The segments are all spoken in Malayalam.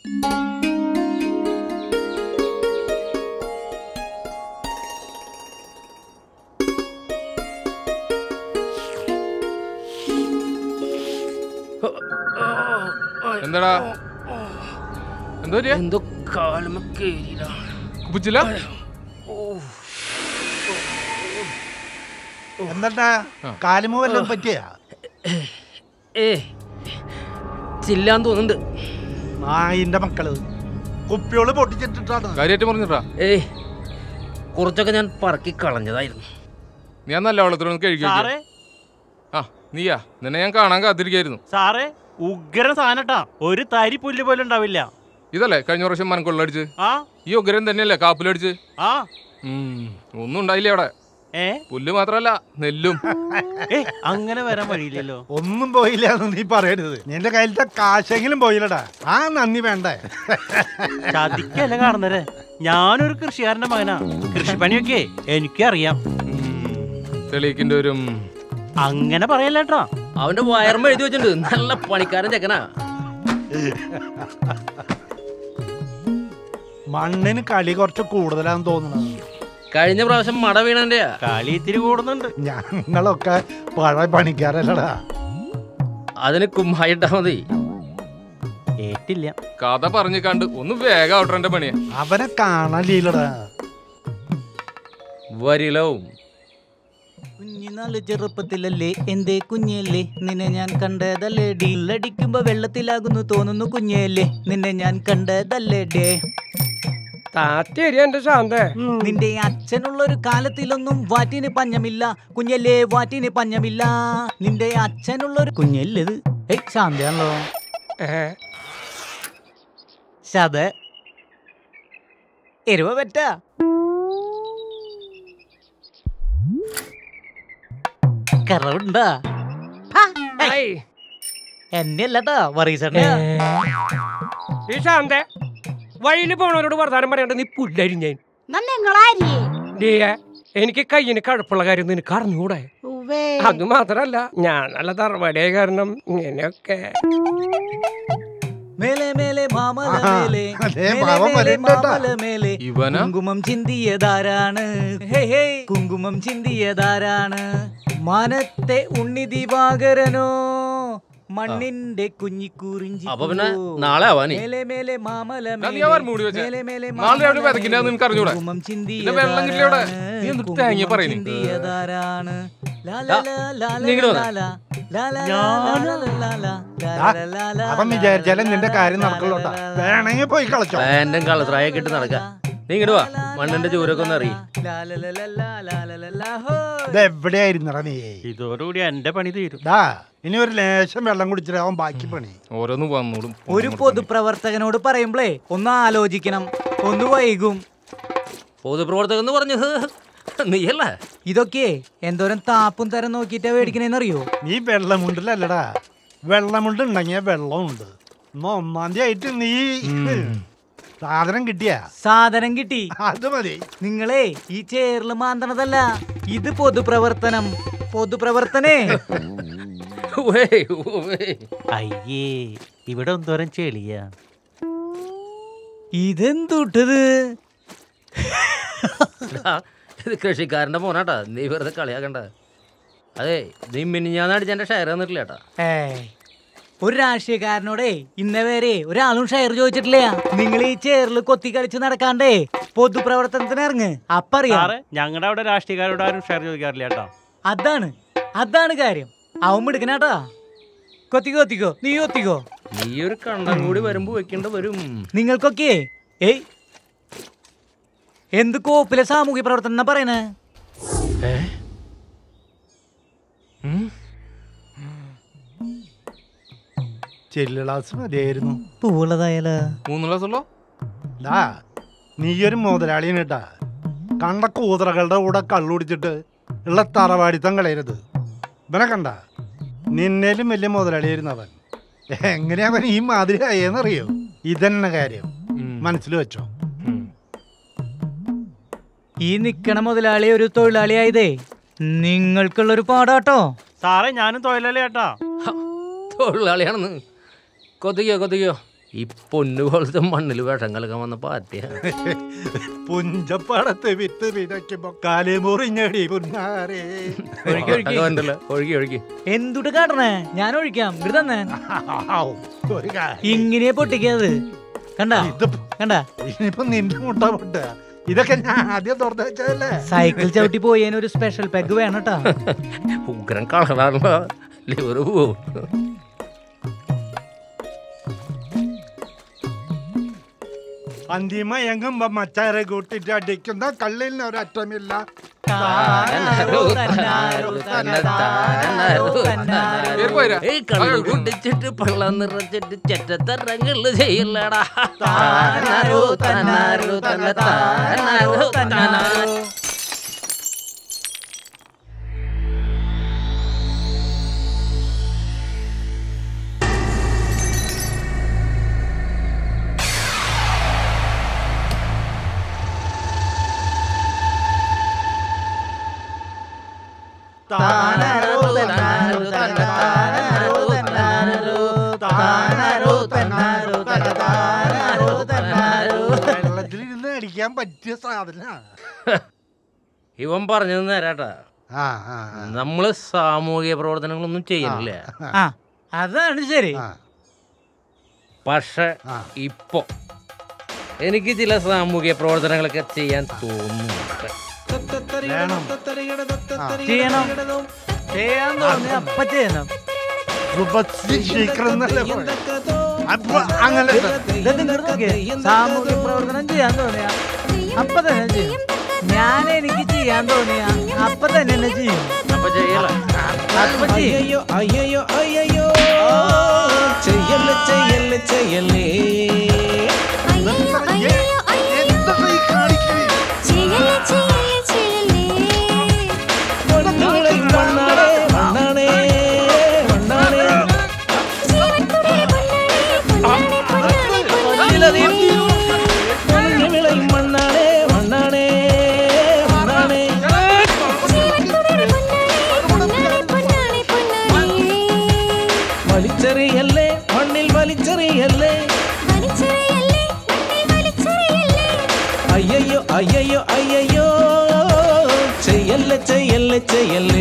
എന്താടാ എന്താ പറ്റിയ എന്തോ കാലുമ കേറിയില്ല കുപ്പിച്ചില്ല എന്താ കാലുമോ വല്ലതും പറ്റിയാ ഏ ചില്ലാൻ തോന്നുന്നുണ്ട് നായിന്റെ മക്കള് കുപ്പിയോള് പൊട്ടിച്ചിട്ടിട്ടാണ് കാര്യമായിട്ട് പറഞ്ഞിട്ടാ ഏയ് കുറച്ചൊക്കെ ഞാൻ പറക്കി കളഞ്ഞതായിരുന്നു ഞാൻ നല്ല വെള്ളത്തിലൊന്ന് കഴുകി സാറേ ആ നീയാ നിന്നെ ഞാൻ കാണാൻ കാത്തിരിക്കായിരുന്നു സാറേ ഉഗ്രൻ സാധനട്ടാ ഒരു തരി പുല്ല് പോലും ഉണ്ടാവില്ല ഇതല്ലേ കഴിഞ്ഞ പ്രാവശ്യം മനക്കൊള്ളടിച്ച് ആ ഈ ഉഗ്രൻ തന്നെയല്ലേ കാപ്പിലടിച്ച് ആ ഉം, ഒന്നും ഉണ്ടായില്ല അവിടെ ഏ പുല്ല് മാത്രല്ല നെല്ലും ഏ അങ്ങനെ വരാൻ വഴിയില്ലല്ലോ ഒന്നും പോയില്ല എന്ന് നീ പറയരുത് നിന്റെ കയ്യിലത്തെ കാശെങ്കിലും പോയില്ലടാ ആ നന്ദി വേണ്ടേ ചതിക്കല്ല കാണുന്നവരെ ഞാനൊരു കൃഷിക്കാരന്റെ മകനാ കൃഷിപ്പണിയൊക്കെ എനിക്കറിയാം തെളിയിക്കിന്റെ ഒരു ഉം, അങ്ങനെ പറയല്ലേട്ടാ അവന്റെ വയർമ എഴുതി വെച്ചിട്ടുണ്ട് നല്ല പണിക്കാരൻ ചെക്കനാ മണ്ണിന് കളി കുറച്ച് കൂടുതലാന്ന് തോന്നുന്നത് കഴിഞ്ഞ പ്രാവശ്യം മട വീണന്റെയാ കളി ഇത്തിരി കൂടുന്നുണ്ട് ഞങ്ങളൊക്കെ പഴയ പണിക്കാരല്ലടാ അതിന് കുമ്മായിട്ടാ മതി ഏറ്റില്ല കഥ പറഞ്ഞു കണ്ട് ഒന്ന് വേഗം ഔട്ടറിന്റെ പണിയാ അവനെ കാണലില്ലടാ വരിലവും കുഞ്ഞിനാള് ചെറുപ്പത്തിലല്ലേ എന്തേ കുഞ്ഞല്ലേ നിന്നെ ഞാൻ കണ്ടതല്ലേ ഡീലടിക്കുമ്പോ വെള്ളത്തിലാകുന്നു തോന്നുന്നു കുഞ്ഞല്ലേ നിന്നെ ഞാൻ കണ്ടതല്ലേ ഡേ താറ്റേരി എന്റെ ശാന്തേ നിന്റെ അച്ഛനുള്ള ഒരു കാലത്തിലൊന്നും വാറ്റിന് പഞ്ഞമില്ല കുഞ്ഞല്ലേ വാറ്റിന് പഞ്ഞമില്ല നിന്റെ അച്ഛനുള്ള ഒരു കുഞ്ഞല്ലത് ഏയ് ശാന്തയാണല്ലോ ഏ ശത എരുവ പറ്റ കറവുണ്ടാ ഐ, എന്നെ അല്ലട്ടാ വറീസണ്ണ ഈ ശാന്തേ വഴിയിൽ പോണവരോട് വർത്താനം പറയാണ്ട് നീ പുല്ലരിഞ്ഞേൻ നിങ്ങളാരിയേ ഡീയെ എനിക്ക് കയ്യിന് കഴപ്പുള്ള കാര്യം നിനക്ക് അറിഞ്ഞൂടെ ഉവ്വേ അത് മാത്രല്ല ഞാൻ നല്ല തറവാടിയായ കാരണം ഇങ്ങനെയൊക്കെ മേലെ മേലെ മാമല ആഹാ, മേലെ അതേ മേലെ ഭാവം മേലെ വരുന്നുണ്ട് കേട്ടാ. മാമല മേലെ ഇവനാ കുങ്കുമം ചിന്തിയതാരാണ് ഹേ ഹേ കുങ്കുമം ചിന്തിയതാരാണ് മാനത്തെ ഉണ്ണി ദിവാകരനോ മണ്ണിന്റെ കുഞ്ഞിക്കൂറിഞ്ചി അപ്പൊ പിന്നെ നാളെ ആവാനേ മേലെ മേലെ മാമല എന്നാ നീ മേലെ, ആ വരമ്പ് മൂടി വെച്ചേ. മേലെ മേലെ നാളെ രാവിലെ മാമല വിതയ്ക്കുന്നത് മേലെ, നിനക്ക് അറിഞ്ഞൂടെ? കുങ്കുമം പിന്നെ വെള്ളം കിട്ടില്ല അവിടെ. ചിന്തിയതാരാണ്, നീ എന്ത് തേങ്ങ കുങ്കുമം പറയുന്നു? ചിന്തിയതാരാണ് ലാ ലാ ലാ ലാ നീ ഇങ്ങട് വന്നേ. ലാ ലാ ലാ ലാ ലാ ലാ ലാ ലാ ദാ, അവൻ വിചാരിച്ചാലും നിന്റെ കാര്യം നടക്കുള്ളൂട്ടാ വേണമെങ്കിൽ പോയി കളിച്ചോ പാന്റും കളത്രായൊക്കെ ഇട്ട് നടക്ക നീ ഇങ്ങട് വാ മണ്ണിന്റെ ചൂരൊക്കെ ഒന്ന് അറിയും ഇത് എവിടെയായിരുന്നടാ നീ ഇതോടുകൂടി എന്റെ പണി തീരും ഡാ ഇനി ഒരു ലേശം വെള്ളം കുടിച്ചിട്ട് അവൻ ബാക്കി പണി ഓരോന്ന് വന്നോളും ഒരു പൊതുപ്രവർത്തകനോട് പറയുമ്പളേ ഒന്ന് ആലോചിക്കണം ഒന്ന് വൈകും പൊതുപ്രവർത്തകൻ എന്ന് പറഞ്ഞത് നീയല്ല ഇതൊക്കെ എന്തോരം താപ്പും തരം നോക്കിയിട്ടാ മേടിക്കണേന്നറിയോ നീ വെള്ളമുണ്ടിലല്ലടാ വെള്ളമുണ്ട് ഉണ്ടെങ്കിൽ വെള്ളമുണ്ട് ഇന്ന് ഒന്നാം തീയതി ആയിട്ട് നീ സാധനം കിട്ടിയ സാധനം കിട്ടി അത് മതി നിങ്ങളെ ഈ ചേറില് മാന്തണതല്ല ഇത് പൊതുപ്രവർത്തനം പൊതുപ്രവർത്തനേ ഉവ്വേ, ഉവ്വേ. അയ്യേ ഇവിടെ എന്തോരം ചെളിയാ ഇതെന്തൂട്ടത് എടാ, ഇത് കൃഷിക്കാരന്റെ മോനാട്ടാ നീ വെറുതെ കളിയാക്കണ്ട അതെ നീ മിനിഞ്ഞാന്ന് അടിച്ച എന്റെ ഷെയർ തന്നിട്ടില്ല ഏട്ടാ ഏയ് ഒരു രാഷ്ട്രീയക്കാരനോടേ ഇന്ന വരെ ഒരാളും ഷെയർ ചോദിച്ചിട്ടില്ല നിങ്ങൾ ഈ ചേറിൽ കൊത്തി കളിച്ച് നടക്കാണ്ടേ പൊതുപ്രവർത്തനത്തിന് ഇറങ്ങ് അപ്പറിയാം സാറേ ഞങ്ങളുടെ അവിടെ രാഷ്ട്രീയക്കാരോട് ആരും ഷെയർ ചോദിക്കാറില്ല കേട്ടോ അതാണ് അതാണ് കാര്യം അവൻ മിടുക്കനാട്ടാ കൊത്തിക്കോ കൊത്തിക്കോ നീ കൊത്തിക്കോ നീ ഒരു കണ്ടം കൂടി വരുമ്പോ വെക്കേണ്ട വരും നിങ്ങൾക്കൊക്കെ ഏയ് എന്ത് കോപ്പിലെ സാമൂഹ്യ പ്രവർത്തനം എന്നാ പറയണേ ചെല്ലുളാസ് മതിയായിരുന്നു പൂവുള്ളതായാലോ മൂന്ന് ക്ലാസ്സുള്ളോ ഡാ നീയൊരു മുതലാളിയാണ് കേട്ടാ കണ്ട കൂതറകളുടെ കൂടെ കള്ളുടിച്ചിട്ട് ഉള്ള തറവാടിത്തം കളയരുത് ഇവനെ കണ്ട നിന്നേലും വലിയ മുതലാളിയായിരുന്നു അവൻ എങ്ങനെയാ അവൻ ഈ മാതിരി ആയെന്നറിയോ ഇതന്നെ കാര്യം മനസ്സിൽ വെച്ചോ ഈ നിക്കണ മുതലാളി ഒരു തൊഴിലാളിയായതേ നിങ്ങൾക്കുള്ളൊരു പാടാട്ടോ സാറേ ഞാനും തൊഴിലാളി കേട്ടാ തൊഴിലാളിയാണെന്ന് കൊതിക്കോ കൊതിക്കോ ഈ പൊന്നു പോലത്തെ മണ്ണിൽ വിഷം കലക്കാൻ വന്ന പാർട്ടിയാണ് പുഞ്ചപ്പടത്ത് വിത്ത് വിതയ്ക്കുമ്പോ കാലേ മുറിഞ്ഞടി പുന്നാരേ ഒഴുകി ഒഴുകി അതൊക്കെ ഉണ്ടല്ലോ ഒഴുകി ഒഴുകി എന്തുട്ട് കാട്ടണേ ഞാൻ ഒഴിക്കാം ഇവിടെ തന്നെ ഔ, ഒരു കാര്യം. ഇങ്ങനെ പൊട്ടിക്കാത് കണ്ട ഇത് കണ്ട ഇനിയിപ്പോ നിന്റെ മുട്ട പൊട്ട ഇതൊക്കെ ഞാൻ ആദ്യം തുറന്നു വെച്ചതല്ലേ സൈക്കിൾ ചവിട്ടി പോയതിന് ഒരു സ്പെഷ്യൽ പെഗ് വേണം കേട്ടാ ഉഗ്രൻ കളറാണല്ലോ ലിവർ പോവും അന്തിമ എങ്ങുമ്പോ മച്ചാരെ കൂട്ടിട്ട് അടിക്കുന്ന കള്ളിന് ഒരറ്റമില്ല താനാരോ, തന്നാരോ, തന്നതാരോ, തന്നാരോ. കേറി പോയിരാ. ഏയ് കള്ളു കുടിച്ചിട്ട് പള്ളം നിറച്ചിട്ട് ചെറ്റത്തരങ്ങള് ചെയ്യില്ലടാ താനാരോ, തന്നാരോ, തന്നതാരോ, തന്നാരോ. താനാരോ, തന്നാരോ, തന്നതാരോ, തന്നാരോ. താനാരോ, തന്നാരോ, തന്നതാരോ, തന്നാരോ. വെള്ളത്തിലിരുന്ന് അടിക്കാൻ പറ്റിയ സാധന ഇവൻ പറഞ്ഞത് നേരാട്ടാ ആ ആ ആ, നമ്മള് സാമൂഹിക പ്രവർത്തനങ്ങളൊന്നും ചെയ്യുന്നില്ല ആ അതാണ് ശരി ആ പക്ഷെ ആ. ഇപ്പൊ എനിക്ക് ചില സാമൂഹിക പ്രവർത്തനങ്ങളൊക്കെ ചെയ്യാൻ തോന്നുന്നുണ്ട് വേണം ചെയ്യണം ചെയ്യാൻ തോന്നി അപ്പ ചെയ്യണം സുഭശ്രീ ശീഘ്രം എന്നല്ലേ പറയും. അപ്പൊ അങ്ങനെ ഇത് നിങ്ങൾ നോക്കിയേ സാമൂഹ്യ പ്രവർത്തനം ചെയ്യാൻ തോന്നിയ അപ്പൊ തന്നെ ചെയ്യും ഞാൻ എനിക്ക് ചെയ്യാൻ തോന്നിയ അപ്പൊ തന്നെ എന്നെ ചെയ്യും അപ്പൊ ചെയ്യല അപ്പൊ ചെയ്യും അയ്യോ അയ്യോ അയ്യോ ചെയ്യല്ലേ ചെയ്യല്ലേ ചെയ്യല്ലേ എന്തൊക്കെ ഈ കാണിക്കണേ പൊന്നുകളെ മണ്ണാണേ മണ്ണാണേ മണ്ണാണേ പൊന്നുകളെ മണ്ണാണേ മണ്ണാണേ മണ്ണാണേ വലിച്ചെറിയല്ലേ മണ്ണിൽ വലിച്ചെറിയല്ലേ അയ്യോ അയ്യോ അയ്യോ ചെയ്യല്ലേ ചെയ്യല്ലേ ചെയ്യല്ലേ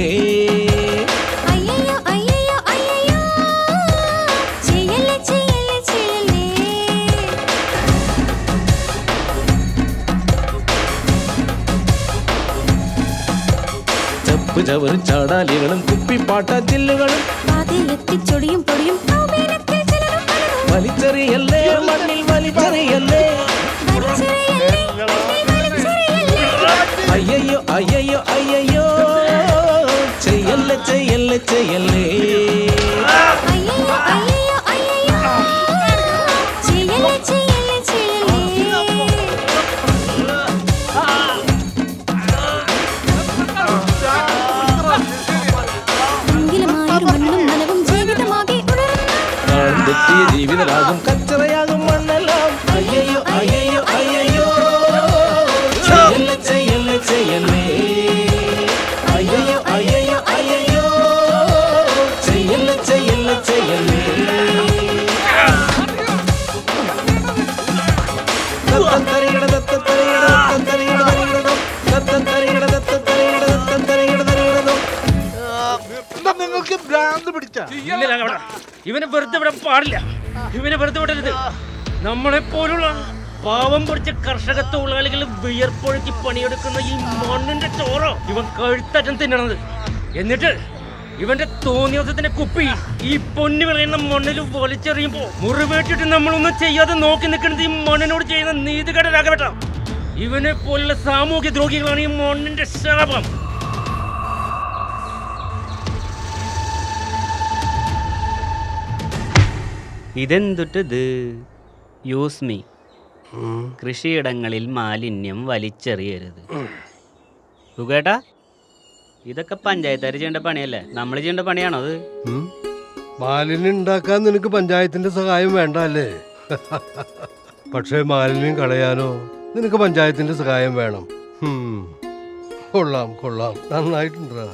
ചെപ്പ് ചവറ് ചാടാലികളും കുപ്പിപ്പാട്ട ചില്ലുകളും ചൊടിയും പൊടിയും സൗമേനത്തിൽ ചിലരും പലരും വലിച്ചെറിയല്ലേ മണ്ണിൽ വലിച്ചെറിയല്ലേ വലിച്ചെറിയല്ലേ, വലിച്ചെറിയല്ലേ. അയ്യോ അയ്യോ അയ്യോ ചെയ്യല്ലേ ചെയ്യല്ലേ ചെയ്യല്ലേ അയ്യയ്യോ, അയ്യയ്യോ, അയ്യയ്യോ. ചെയ്യല്ലേ, ചെയ്യല്ലേ, ചെയ്യല്ലേ. എങ്കിലുമായൊരു മണ്ണും നനവും ജീവിതമാകെ ഉണർന്ന നാളും തെറ്റിയ ജീവിതരാകും കച്ചറയാകും മണ്ണെല്ലാം അയ്യോ അയ്യോ അയ്യോ ചെയ്യല്ലേ ചെയ്യല്ലേ ചെയ്യല്ലേ അയ്യോ അയ്യോ അയ്യോ ചെയ്യല്ലേ ചെയ്യല്ലേ ചെയ്യല്ലേ തത്തത്തരികിട തത്തത്തരികിട തത്തത്തരികിട തരികിടതം. തത്തത്തരികിട തത്തത്തരികിട തത്തത്തരികിട തരികിടതം. എന്താ നിങ്ങൾക്ക് ഭ്രാന്ത് പിടിച്ച ഇവനെ വെറുതെ വിടാൻ പാടില്ല ഇവനെ വെറുതെ വിടരുത് നമ്മളെ പോലുള്ള പാവം പൊടിച്ച കർഷക തൊഴിലാളികൾ വിയർപ്പൊഴുക്കി പണിയെടുക്കുന്ന ഈ മണ്ണിന്റെ ചോറോ ഇവൻ കഴുത്തറ്റം തിന്നണത് എന്നിട്ട് ഇവന്റെ തോന്നിയോസത്തിന്റെ കുപ്പി ഈ പൊന്നു വിളയുന്ന മണ്ണിൽ വലിച്ചെറിയുമ്പോ മുറിവേറ്റിട്ട് നമ്മളൊന്നും ചെയ്യാതെ നോക്കി നിൽക്കുന്നത് ഈ മണ്ണിനോട് ചെയ്യുന്ന നീതികേടരാകപ്പെട്ട ഇവനെ പോലുള്ള സാമൂഹ്യ ദ്രോഹികളാണ് ഈ മണ്ണിന്റെ ശാപം ഇതെന്തുട്ടിത് യൂസ് മീ കൃഷിയിടങ്ങളിൽ മാലിന്യം വലിച്ചെറിയരുത് സുഖേട്ടാ ഇതൊക്കെ പഞ്ചായത്തുകാർ ചെയ്യേണ്ട പണിയല്ലേ നമ്മൾ ചെയ്യേണ്ട പണിയാണോ അത് മാലിന്യം ഉണ്ടാക്കാൻ നിനക്ക് പഞ്ചായത്തിന്റെ സഹായം വേണ്ട അല്ലേ പക്ഷേ മാലിന്യം കളയാനോ നിനക്ക് പഞ്ചായത്തിന്റെ സഹായം വേണം ഹും. കൊള്ളാം കൊള്ളാം നന്നായിട്ടുണ്ടാ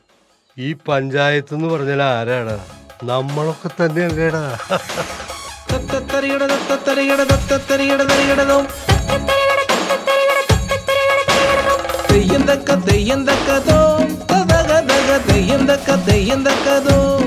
ഈ പഞ്ചായത്ത് എന്ന് പറഞ്ഞാൽ ആരാടാ നമ്മളൊക്കെ തന്നെയല്ലേടാ തത്തത്തരികിട തത്തത്തരികിട തത്തത്തരികിട തരികിടതോ തെയ്യം തക്ക തെയ്യം തക്കതോ തതക തക തെയ്യം തക്ക തെയ്യം തക്കതോ